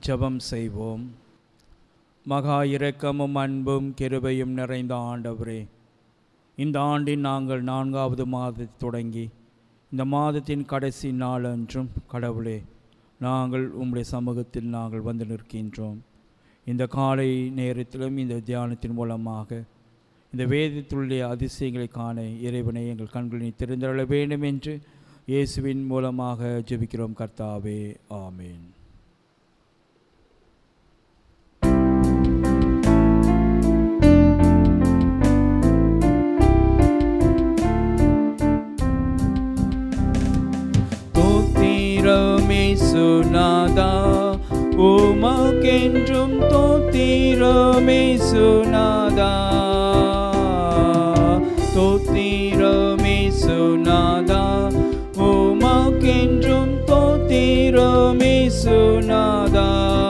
ஜெபம் செய்வோம் மகா இரக்கமும் அன்பும் கிருபையும் நிறைந்த ஆண்டவரே இந்த ஆண்டின் நாங்கள் நான்காவது மாதத்தை தொடங்கி இந்த மாதத்தின் கடைசி நாளன்றும் கடவுளே நாங்கள் உம்முடைய சமூகத்தில் நாங்கள் வந்து நிற்கின்றோம் இந்த காலை நேரத்திலும் இந்த தியானத்தின் மூலமாக இந்த வேதத்திலுடைய அதிசயங்களை காண இறைவனை எங்கள் கண்களை திறந்தருள வேண்டும் என்று இயேசுவின் மூலமாக ஜெபிக்கிறோம் கர்த்தாவே ஆமேன் தோத்திரமே சுனாதா உமக்கென்றும் தோத்திரமே சுனாதா தோத்திரமே சுனாதா உமக்கென்றும் தோத்திரமே சுனாதா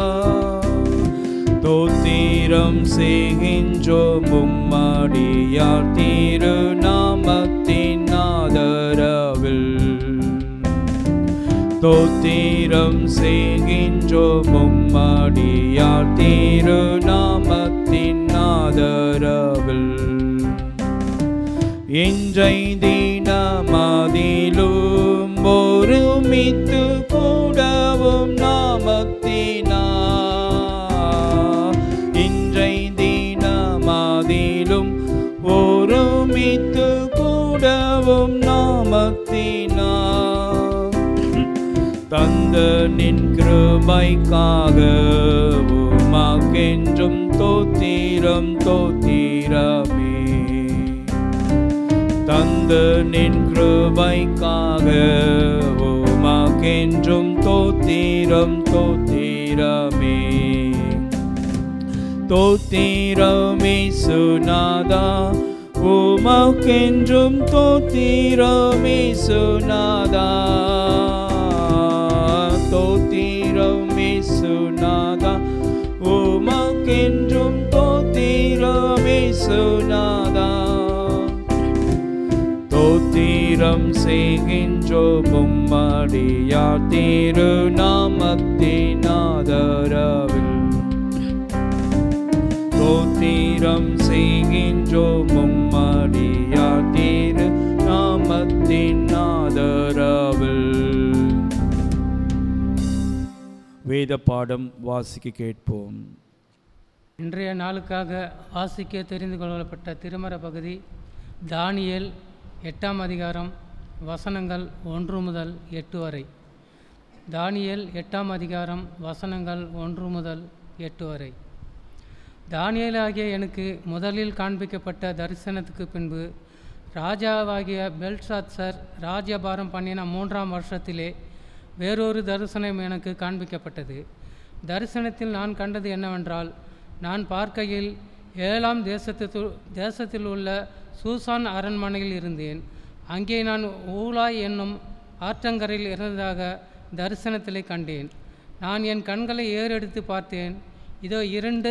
தோத்திரம் செய்கின்றோம் உம்மடியார் திருநாமத்தின் ஆதரவில் தோத்திரம் செய்கின்றோம் உம்மடியார் திருநாமத்தின் ஆதரவில் இன்றை தினமதிலும் ஒருமித்து கூடவும் நாமத்தினா இன்றை தினமதிலும் ஒருமித்து கூடவும் நாமத்தினா தந்த நின் கிருபைக்காக உமாக்கென்றும் தோத்திரம் தோத்திரமே தந்த நின் கிருபைக்காக உமாக்கென்றும் தோத்திரம் தோத்திரமே தோத்திரமே சுனாதா உமக்கென்றும் தோத்திரமே சுனாதா தோத்திரமே சுனாதா உமக்கென்றும் தோத்திரமே சுனாதா தோத்திரம் செய்கின்றோம் உம்மடியா திருநாமத்தின் ஆதரவில் தோத்திரம் செய்கின்றோம் உம்மடியா திரு நாமத்தின் ஆதரவில் வேத பாடம் வாசிக்க கேட்போம் இன்றைய நாளுக்காக வாசிக்க தெரிந்து கொள்ளப்பட்ட திருமர பகுதி தானியேல் எட்டாம் அதிகாரம் வசனங்கள் ஒன்று முதல் எட்டு வரை தானியேல் எட்டாம் அதிகாரம் வசனங்கள் ஒன்று முதல் எட்டு வரை தானியேலாகிய எனக்கு முதலில் காண்பிக்கப்பட்ட தரிசனத்துக்கு பின்பு ராஜாவாகிய பெல்ஷாத்சர் ராஜ்யபாரம் பண்ணின மூன்றாம் வருஷத்திலே வேறொரு தரிசனம் எனக்கு காண்பிக்கப்பட்டது தரிசனத்தில் நான் கண்டது என்னவென்றால் நான் பார்க்கையில் ஏழாம் தேசத்து தேசத்தில் உள்ள சூசான் அரண்மனையில் இருந்தேன் அங்கே நான் ஊலாய் என்னும் ஆற்றங்கரையில் இருந்ததாக தரிசனத்திலே கண்டேன் நான் என் கண்களை ஏறெடுத்து பார்த்தேன் இதோ இரண்டு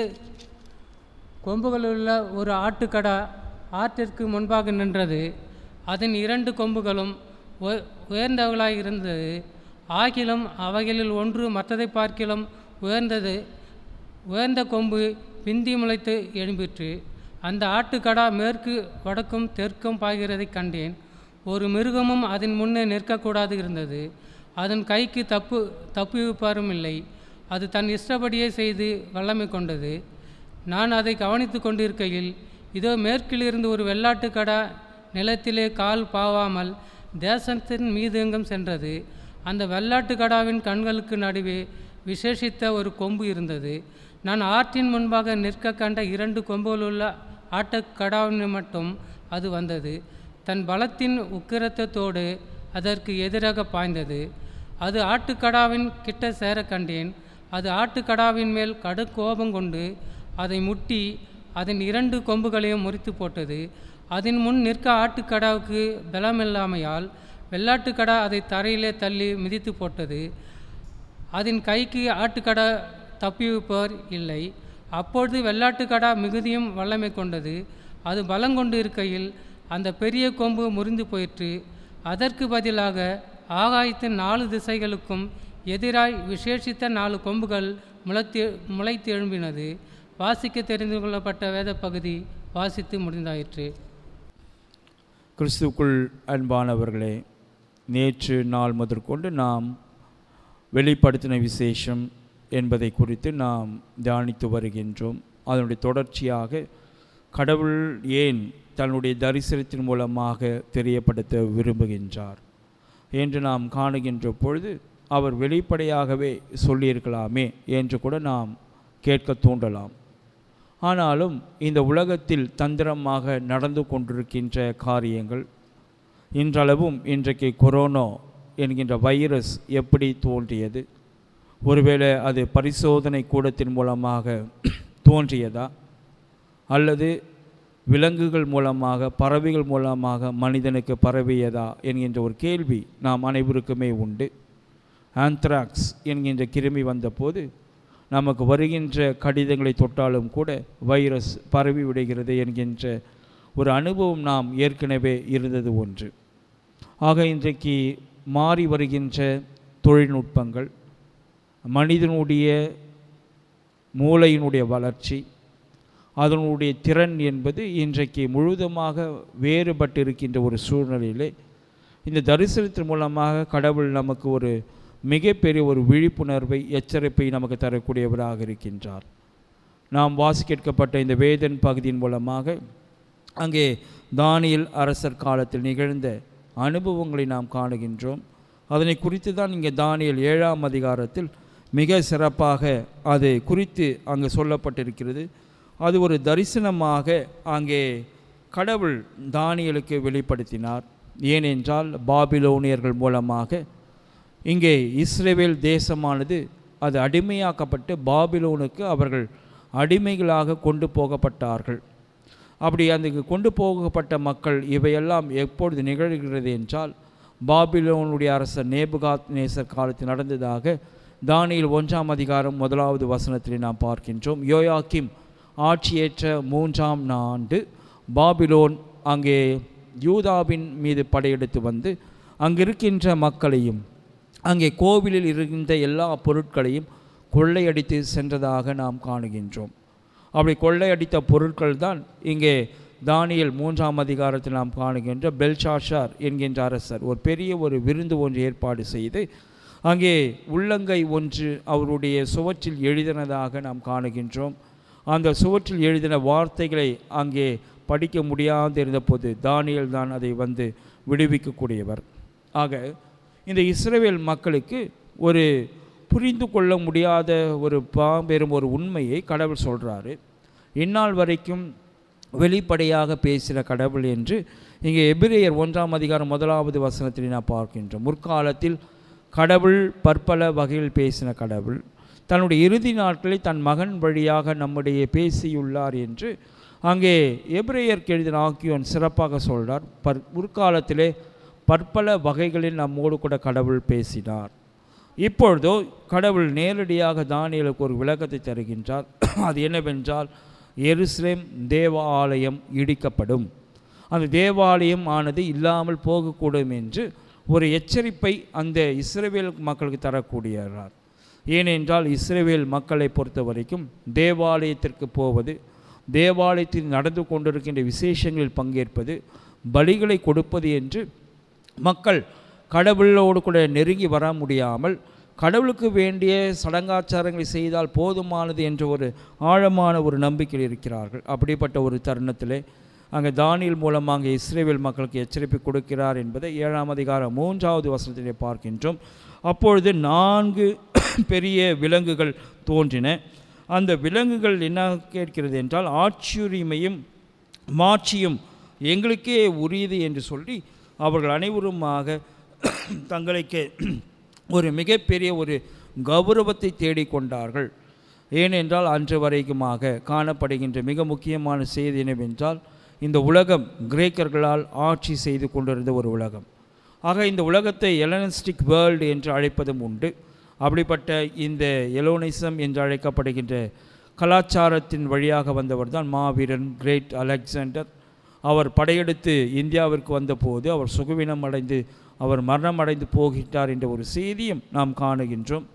கொம்புகளுள்ள ஒரு ஆட்டுக்கடா ஆற்றிற்கு முன்பாக நின்றது அதன் இரண்டு கொம்புகளும் உய- உயர்ந்தவளாய் இருந்தது ஆகிலும் அவைகளில் ஒன்று மற்றதை பார்க்கிலும் உயர்ந்தது உயர்ந்த கொம்பு பிந்தி முளைத்து எழும்பிற்று அந்த ஆட்டுக்கடா மேற்கு வடக்கும் தெற்கும் பாய்கிறதைக் கண்டேன் ஒரு மிருகமும் அதன் முன்னே நிற்கக்கூடாது இருந்தது அதன் கைக்கு தப்பு தப்புவிப்பாரும் இல்லை அது தன் இஷ்டப்படியே செய்து வல்லமை கொண்டது நான் அதை கவனித்து கொண்டிருக்கையில் இதோ மேற்கிலிருந்து ஒரு வெள்ளாட்டுக்கடா நிலத்திலே கால் பாவாமல் தேசத்தின் மீது எங்கும் சென்றது அந்த வெள்ளாட்டுக்கடாவின் கண்களுக்கு நடுவே விசேஷித்த ஒரு கொம்பு இருந்தது நான் ஆற்றின் முன்பாக நிற்க கண்ட இரண்டு கொம்புகளுள்ள ஆட்டுக்கடாவின் மட்டும் அது வந்தது தன் பலத்தின் உக்கிரத்தத்தோடு அதற்கு எதிராக பாய்ந்தது அது ஆட்டுக்கடாவின் கிட்ட சேர கண்டேன் அது ஆட்டுக்கடாவின் மேல் கடுங்கோபம் கொண்டு அதை முட்டி அதன் இரண்டு கொம்புகளையும் முறித்து போட்டது அதன் முன் நிற்க ஆட்டுக்கடாவுக்கு பலமில்லாமையால் வெள்ளாட்டுக்கடா அதை தரையிலே தள்ளி மிதித்து போட்டது அதன் கைக்கு ஆட்டுக்கடா தப்பிவிப்பவர் இல்லை அப்பொழுது வெள்ளாட்டுக்கடா மிகுதியும் வல்லமை கொண்டது அது பலங்கொண்டு இருக்கையில் அந்த பெரிய கொம்பு முறிந்து போயிற்று அதற்கு பதிலாக ஆகாயத்தின் நாலு திசைகளுக்கும் எதிராய் விசேஷித்த நாலு கொம்புகள் முளைத்து முளைத்து எழும்பினது வாசிக்க தெரிந்து கொள்ளப்பட்ட வேத பகுதி வாசித்து முடிந்தாயிற்று கிறிஸ்துக்குள் அன்பானவர்களே நேற்று நாள் முதற்கொண்டு நாம் வெளிப்படுத்தின விசேஷம் என்பதை குறித்து நாம் தியானித்து வருகின்றோம் அதனுடைய தொடர்ச்சியாக கடவுள் ஏன் தன்னுடைய தரிசனத்தின் மூலமாக தெரியப்படுத்த விரும்புகின்றார் என்று நாம் காணுகின்ற பொழுது அவர் வெளிப்படையாகவே சொல்லியிருக்கலாமே என்று கூட நாம் கேட்க தூண்டலாம் ஆனாலும் இந்த உலகத்தில் தந்திரமாக நடந்து கொண்டிருக்கின்ற காரியங்கள் இன்றளவும் இன்றைக்கு கொரோனா என்கின்ற வைரஸ் எப்படி தோன்றியது ஒருவேளை அது பரிசோதனை கூடத்தின் மூலமாக தோன்றியதா அல்லது விலங்குகள் மூலமாக பறவைகள் மூலமாக மனிதனுக்கு பரவியதா என்கின்ற ஒரு கேள்வி நாம் அனைவருக்குமே உண்டு ஆந்த்ராக்ஸ் என்கின்ற கிருமி வந்தபோது நமக்கு வருகின்ற கடிதங்களை தொட்டாலும் கூட வைரஸ் பரவி விடுகிறது என்கின்ற ஒரு அனுபவம் நாம் ஏற்கனவே இருந்தது ஒன்று ஆக இன்றைக்கு மாறி வருகின்ற தொழில்நுட்பங்கள் மனிதனுடைய மூளையினுடைய வளர்ச்சி அதனுடைய திறன் என்பது இன்றைக்கு முழுவதுமாக வேறுபட்டிருக்கின்ற ஒரு சூழ்நிலையிலே இந்த தரிசனத்தின் மூலமாக கடவுள் நமக்கு ஒரு மிகப்பெரிய ஒரு விழிப்புணர்வை எச்சரிப்பை நமக்கு தரக்கூடியவராக இருக்கின்றார் நாம் வாசி கேட்கப்பட்ட இந்த வேதன் பகுதியின் மூலமாக அங்கே தானியல் அரசர் காலத்தில் நிகழ்ந்த அனுபவங்களை நாம் காணுகின்றோம் அதனை குறித்து தான் இங்கே தானியல் ஏழாம் அதிகாரத்தில் மிக சிறப்பாக அது குறித்து அங்கே சொல்லப்பட்டிருக்கிறது அது ஒரு தரிசனமாக அங்கே கடவுள் தானியலுக்கு வெளிப்படுத்தினார் ஏனென்றால் பாபிலோனியர்கள் மூலமாக இங்கே இஸ்ரேவேல் தேசமானது அது அடிமையாக்கப்பட்டு பாபிலோனுக்கு அவர்கள் அடிமைகளாக கொண்டு போகப்பட்டார்கள் அப்படி அந்த கொண்டு போகப்பட்ட மக்கள் இவையெல்லாம் எப்பொழுது நிகழ்கிறது என்றால் பாபிலோனுடைய அரசர் நேபுகாத் நேசர் காலத்தில் நடந்ததாக தானியில் ஒன்றாம் அதிகாரம் முதலாவது வசனத்தில் நாம் பார்க்கின்றோம் யோயாக்கிம் ஆட்சியேற்ற மூன்றாம் ஆண்டு பாபிலோன் அங்கே யூதாவின் மீது படையெடுத்து வந்து அங்கிருக்கின்ற மக்களையும் அங்கே கோவிலில் இருந்த எல்லா பொருட்களையும் கொள்ளையடித்து சென்றதாக நாம் காணுகின்றோம் அப்படி கொள்ளையடித்த பொருட்கள் தான் இங்கே தானியல் மூன்றாம் அதிகாரத்தில் நாம் காணுகின்ற பெல்ஷாஷார் என்கின்ற அரசர் ஒரு பெரிய ஒரு விருந்து ஒன்று ஏற்பாடு செய்து அங்கே உள்ளங்கை ஒன்று அவருடைய சுவற்றில் எழுதினதாக நாம் காணுகின்றோம் அந்த சுவற்றில் எழுதின வார்த்தைகளை அங்கே படிக்க முடியாது இருந்தபோது தானியல் தான் அதை வந்து விடுவிக்கக்கூடியவர் ஆக இந்த இஸ்ரேல் மக்களுக்கு ஒரு புரிந்து கொள்ள முடியாத ஒரு பாம்பெரும் ஒரு உண்மையை கடவுள் சொல்கிறாரு இந்நாள் வரைக்கும் வெளிப்படையாக பேசுகிற கடவுள் என்று இங்கே எபிரேயர் ஒன்றாம் அதிகாரம் முதலாவது வசனத்தில் நான் பார்க்கின்றோம் முற்காலத்தில் கடவுள் பற்பல வகையில் பேசின கடவுள் தன்னுடைய இறுதி நாட்களில் தன் மகன் வழியாக நம்முடைய பேசியுள்ளார் என்று அங்கே எபிரேயருக்கு எழுதின ஆக்கியோன் சிறப்பாக சொல்கிறார் பற் முற்காலத்திலே பற்பல வகைகளில் நம்மோடு கூட கடவுள் பேசினார் இப்பொழுதோ கடவுள் நேரடியாக தானியலுக்கு ஒரு விளக்கத்தை தருகின்றார் அது என்னவென்றால் எருசலேம் தேவாலயம் இடிக்கப்படும் அந்த தேவாலயம் ஆனது இல்லாமல் போகக்கூடும் என்று ஒரு எச்சரிப்பை அந்த இஸ்ரேவேல் மக்களுக்கு தரக்கூடியார் ஏனென்றால் இஸ்ரேவேல் மக்களை பொறுத்த வரைக்கும் தேவாலயத்திற்கு போவது தேவாலயத்தில் நடந்து கொண்டிருக்கின்ற விசேஷங்களில் பங்கேற்பது பலிகளை கொடுப்பது என்று மக்கள் கடவுளோடு கூட நெருங்கி வர முடியாமல் கடவுளுக்கு வேண்டிய சடங்காச்சாரங்களை செய்தால் போதுமானது என்ற ஒரு ஆழமான ஒரு நம்பிக்கையில் இருக்கிறார்கள் அப்படிப்பட்ட ஒரு தருணத்திலே அங்கே தானியல் மூலமாக அங்கே இஸ்ரேவேல் மக்களுக்கு எச்சரிப்பு கொடுக்கிறார் என்பதை ஏழாம் அதிகாரம் மூன்றாவது வசனத்திலே பார்க்கின்றோம் அப்பொழுது நான்கு பெரிய விலங்குகள் தோன்றின அந்த விலங்குகள் என்ன கேட்கிறது என்றால் ஆட்சியுரிமையும் மாட்சியும் எங்களுக்கே உரியது என்று சொல்லி அவர்கள் அனைவருமாக தங்களுக்கு ஒரு மிகப்பெரிய ஒரு கௌரவத்தை தேடிக்கொண்டார்கள் ஏனென்றால் அன்று வரைக்குமாக காணப்படுகின்ற மிக முக்கியமான செய்தி என்னவென்றால் இந்த உலகம் கிரேக்கர்களால் ஆட்சி செய்து கொண்டிருந்த ஒரு உலகம் ஆக இந்த உலகத்தை எலனிஸ்டிக் வேர்ல்டு என்று அழைப்பதும் உண்டு அப்படிப்பட்ட இந்த எலோனிசம் என்று அழைக்கப்படுகின்ற கலாச்சாரத்தின் வழியாக வந்தவர் தான் மாவீரன் கிரேட் அலெக்சாண்டர் அவர் படையெடுத்து இந்தியாவிற்கு வந்தபோது அவர் சுகவீனம் அடைந்து அவர் மரணம் அடைந்து போகிட்டார் என்ற ஒரு செய்தியும் நாம் காணுகின்றோம்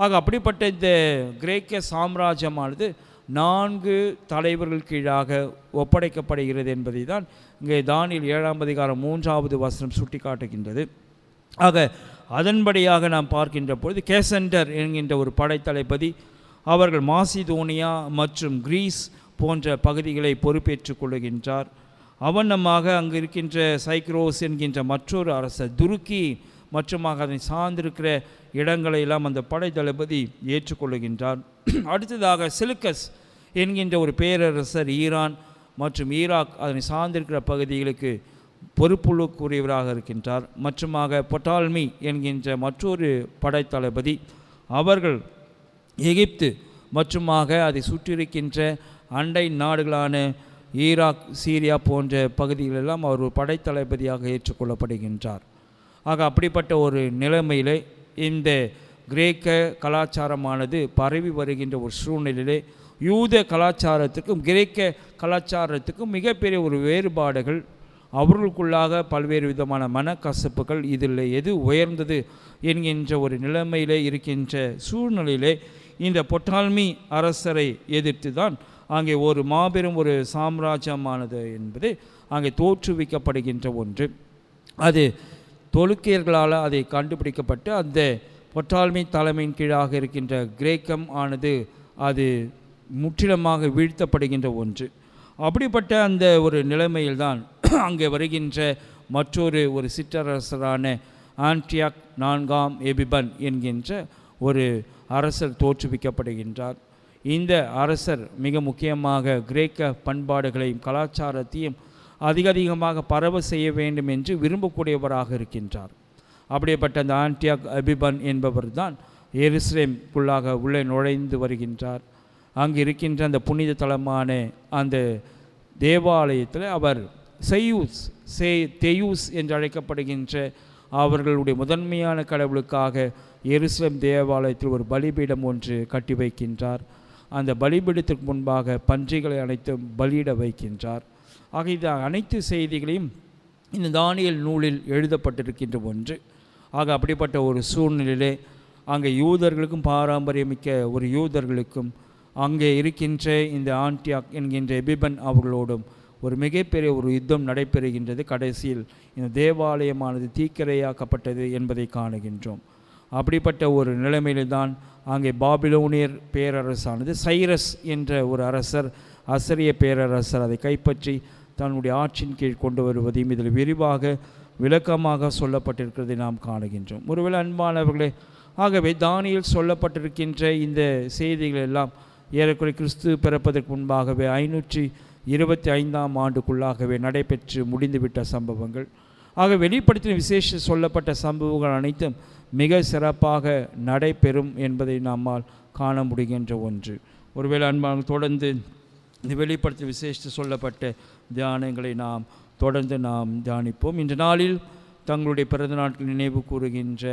ஆக அப்படிப்பட்ட இந்த கிரேக்க சாம்ராஜ்யமானது நான்கு தலைவர்கள் கீழாக ஒப்படைக்கப்படுகிறது என்பதை தான் இங்கே தானியல் ஏழாம் அதிகாரம் மூன்றாவது வசனம் சுட்டிக்காட்டுகின்றது ஆக அதன்படியாக நாம் பார்க்கின்ற பொழுது கேசண்டர் என்கின்ற ஒரு படைத்தளபதி அவர்கள் மாசிதோனியா மற்றும் கிரீஸ் போன்ற பகுதிகளை பொறுப்பேற்றுக் கொள்ளுகின்றார் அவனமாக அங்கு இருக்கின்ற சைக்ரோஸ் என்கின்ற மற்றொரு அரசர் துருக்கி மற்றுமாக அதை சார்ந்திருக்கிற இடங்களை எல்லாம் அந்த படைத்தளபதி ஏற்றுக்கொள்ளுகின்றார் அடுத்ததாக சிலுக்கஸ் என்கின்ற ஒரு பேரரசர் ஈரான் மற்றும் ஈராக் அதனை சார்ந்திருக்கிற பகுதிகளுக்கு பொறுப்புகளுக்குரியவராக இருக்கின்றார் மற்றுமாக பொட்டால்மி என்கின்ற மற்றொரு படைத்தளபதி அவர்கள் எகிப்து மற்றுமாக அதை சுற்றியிருக்கின்ற அண்டை நாடுகளான ஈராக் சீரியா போன்ற பகுதிகளெல்லாம் அவர் ஒரு படைத்தளபதியாக ஏற்றுக்கொள்ளப்படுகின்றார் ஆக அப்படிப்பட்ட ஒரு நிலைமையிலே இந்த கிரேக்க கலாச்சாரமானது பரவி வருகின்ற ஒரு சூழ்நிலையிலே யூத கலாச்சாரத்துக்கும் கிரேக்க கலாச்சாரத்துக்கும் மிகப்பெரிய ஒரு வேறுபாடுகள் அவர்களுக்குள்ளாக பல்வேறு விதமான மனக்கசப்புகள் இதில் எது உயர்ந்தது என்கின்ற ஒரு நிலைமையிலே இருக்கின்ற சூழ்நிலையிலே இந்த பொட்டால்மி அரசரை எதிர்த்து தான் அங்கே ஒரு மாபெரும் ஒரு சாம்ராஜ்யமானது என்பது அங்கே தோற்றுவிக்கப்படுகின்ற ஒன்று அது தொழுக்கியர்களால் அதை கண்டுபிடிக்கப்பட்டு அந்த பொட்டால்மி தலைமையின் கீழாக இருக்கின்ற கிரேக்கம் ஆனது அது முற்றிலுமாக வீழ்த்தப்படுகின்ற ஒன்று அப்படிப்பட்ட அந்த ஒரு நிலைமையில்தான் அங்கே வருகின்ற மற்றொரு ஒரு சிற்றரசரான ஆன்டியாக் நான்காம் எபிபன் என்கின்ற ஒரு அரசர் தோற்றுவிக்கப்படுகின்றார் இந்த அரசர் மிக முக்கியமாக கிரேக்க பண்பாடுகளையும் கலாச்சாரத்தையும் அதிக அதிகமாக பரவ செய்ய வேண்டும் என்று விரும்பக்கூடியவராக இருக்கின்றார் அப்படிப்பட்ட அந்த ஆன்டியாக் அபிபன் என்பவர் தான் எருசலேம்குள்ளாக உள்ளே நுழைந்து வருகின்றார் அங்கு இருக்கின்ற அந்த புனித தலமான அந்த தேவாலயத்தில் அவர் செய்யூஸ் சே தெயூஸ் என்று அழைக்கப்படுகின்ற அவர்களுடைய முதன்மையான கடவுளுக்காக எருசலேம் தேவாலயத்தில் ஒரு பலிபீடம் ஒன்று கட்டி வைக்கின்றார் அந்த பலிபீடத்திற்கு முன்பாக பன்றிகளை அனைத்தும் பலியிட வைக்கின்றார் ஆக இது அனைத்து செய்திகளையும் இந்த தானியல் நூலில் எழுதப்பட்டிருக்கின்ற ஒன்று ஆக அப்படிப்பட்ட ஒரு சூழ்நிலையிலே அங்கே யூதர்களுக்கும் பாரம்பரியமிக்க ஒரு யூதர்களுக்கும் அங்கே இருக்கின்ற இந்த ஆன்டியாக் என்கின்ற எபிபன் அவர்களோடும் ஒரு மிகப்பெரிய ஒரு யுத்தம் நடைபெறுகின்றது கடைசியில் இந்த தேவாலயமானது தீக்கிரையாக்கப்பட்டது என்பதை காணுகின்றோம் அப்படிப்பட்ட ஒரு நிலைமையில்தான் அங்கே பாபிலோனியர் பேரரசானது சைரஸ் என்ற ஒரு அரசர் அசரிய பேரரசர் அதை கைப்பற்றி தன்னுடைய ஆட்சியின் கீழ் கொண்டு வருவதையும் இதில் விரிவாக விளக்கமாக சொல்லப்பட்டிருக்கிறதை நாம் காணுகின்றோம் ஒருவேளை அன்பானவர்களே ஆகவே தானியில் சொல்லப்பட்டிருக்கின்ற இந்த செய்திகள் எல்லாம் ஏறக்குறை கிறிஸ்து பிறப்பதற்கு முன்பாகவே ஐநூற்றி இருபத்தி ஐந்தாம் ஆண்டுக்குள்ளாகவே நடைபெற்று முடிந்துவிட்ட சம்பவங்கள் ஆக வெளிப்படுத்தின விசேஷ சொல்லப்பட்ட சம்பவங்கள் அனைத்தும் மிக சிறப்பாக நடைபெறும் என்பதை நம்மால் காண முடிகின்ற ஒன்று ஒருவேளை அன்பான தொடர்ந்து இந்த வெளிப்படுத்தி விசேஷித்து சொல்லப்பட்ட தியானங்களை நாம் தொடர்ந்து நாம் தியானிப்போம் இன்று நாளில் தங்களுடைய பிறந்த நாட்கள் நினைவு கூறுகின்ற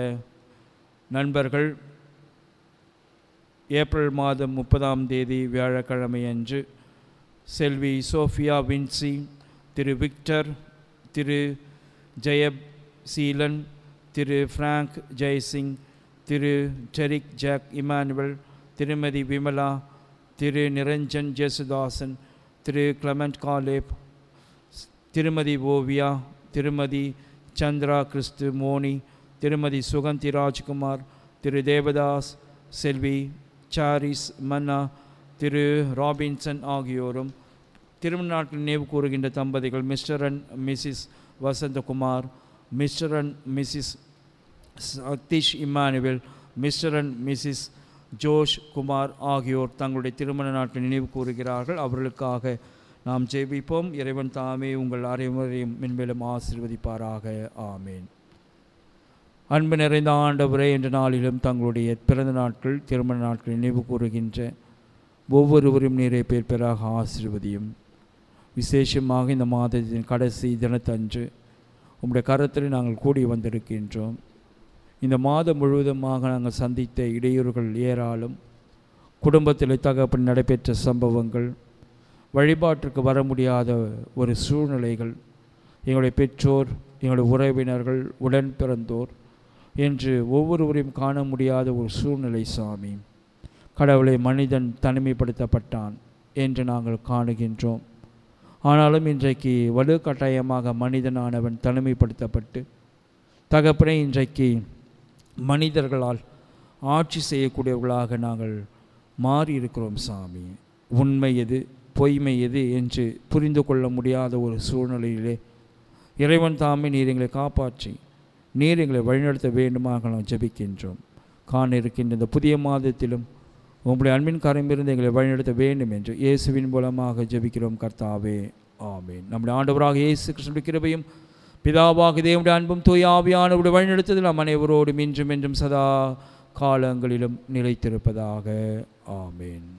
நண்பர்கள் ஏப்ரல் மாதம் முப்பதாம் தேதி வியாழக்கிழமை அன்று செல்வி சோஃபியா வின்சி திரு விக்டர் திரு ஜெயப் சீலன் திரு ஃப்ராங்க் ஜெய்சிங் திரு டெரிக் ஜாக் இமானுவல் திருமதி விமலா திரு நிரஞ்சன் ஜேசுதாசன் திரு கிளமெண்ட் காலேப் திருமதி ஓவியா திருமதி சந்திரா கிறிஸ்து மோனி திருமதி சுகந்தி ராஜ்குமார் திரு தேவதாஸ் செல்வி சாரிஸ் மன்னா திரு ராபின்சன் ஆகியோரும் திருமண நாட்கள் நினைவு கூறுகின்ற தம்பதிகள் mister and Mrs Vasanthakumar mister and Mrs Sathish Emmanuel mister and Mrs Josh Kumar ஆகியோர் தங்களுடைய திருமண நாட்கள் நினைவு கூறுகிறார்கள் அவர்களுக்காக நாம் ஜெபிப்போம் இறைவன் தாமே உங்கள் அனைவரையும் மென்மேலும் ஆசீர்வதிப்பாராக ஆமேன் அன்பு நிறைந்த ஆண்டவரே என்ற நாளிலும் தங்களுடைய பிறந்த நாட்கள் திருமண நாட்கள் நினைவு கூறுகின்ற ஒவ்வொருவரும் நீரை பேர் பெறாக ஆசீர்வதியும் விசேஷமாக இந்த மாதத்தின் கடைசி தினத்தன்று உம்முடைய கரத்தில் நாங்கள் கூடி வந்திருக்கின்றோம் இந்த மாதம் முழுவதுமாக நாங்கள் சந்தித்த இடையூறுகள் ஏராளம் குடும்பத்தில் தகப்பன் நடைபெற்ற சம்பவங்கள் வழிபாட்டிற்கு வர முடியாத ஒரு சூழ்நிலைகள் எங்களுடைய பெற்றோர் எங்களுடைய உறவினர்கள் உடன் பிறந்தோர் என்று ஒவ்வொருவரையும் காண முடியாத ஒரு சூழ்நிலை சாமி கடவுளை மனிதன் தனிமைப்படுத்தப்பட்டான் என்று நாங்கள் காணுகின்றோம் ஆனாலும் இன்றைக்கு வலுக்கட்டாயமாக மனிதனானவன் தனிமைப்படுத்தப்பட்டு தகப்பனே இன்றைக்கு மனிதர்களால் ஆட்சி செய்யக்கூடியவர்களாக நாங்கள் மாறி இருக்கிறோம் சாமி உண்மை எது பொய்மை எது என்று புரிந்து கொள்ள முடியாத ஒரு சூழ்நிலையிலே இறைவன் தாமே நீர் எங்களை காப்பாற்றி நீர் எங்களை வழிநடத்த வேண்டுமாக நாம் ஜெபிக்கின்றோம் காண இருக்கின்ற இந்த புதிய மாதத்திலும் உங்களுடைய அன்பின் கரமிருந்து எங்களை வழிநடத்த வேண்டும் என்று இயேசுவின் மூலமாக ஜெபிக்கிறோம் கர்த்தாவே ஆமேன் நம்முடைய ஆண்டவராக இயேசு கிருஷ்ணனுடைய கிருபையும் பிதாவாக தேவனுடைய அன்பும் தூய ஆவியானவருடைய வழிநடத்துதல் நம் அனைவரோடும் இன்றும் என்றும் சதா காலங்களிலும் நிலைத்திருப்பதாக ஆமேன்